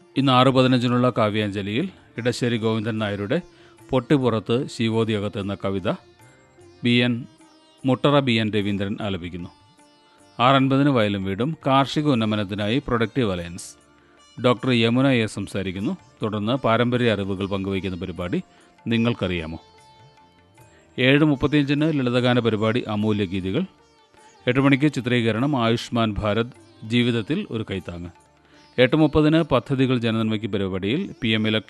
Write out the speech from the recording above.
ഇന്ന് ആറ് പതിനഞ്ചിനുള്ള കാവ്യാഞ്ജലിയിൽ ഇടശ്ശേരി ഗോവിന്ദൻ നായരുടെ പൊട്ടിപ്പുറത്ത് ശിവോദിയകത്ത് എന്ന കവിത B N Muttara B N Raveendran ആലപിക്കുന്നു ആറൻപതിന് വയലും വീടും കാർഷിക ഉന്നമനത്തിനായി productive alliance doctor Yamuna A സംസാരിക്കുന്നു തുടർന്ന് പാരമ്പര്യ അറിവുകൾ പങ്കുവയ്ക്കുന്ന പരിപാടി നിങ്ങൾക്കറിയാമോ ഏഴ് മുപ്പത്തിയഞ്ചിന് ലളിതഗാന പരിപാടി അമൂല്യ ഗീതികൾ എട്ട് മണിക്ക് ചിത്രീകരണം ആയുഷ്മാൻ ഭാരത് ജീവിതത്തിൽ ഒരു കൈത്താങ്ങ് എട്ട് മുപ്പതിന് പദ്ധതികൾ ജനനന്മയ്ക്ക് പരിപാടിയിൽ പി എം ഇലക്ട്രിക്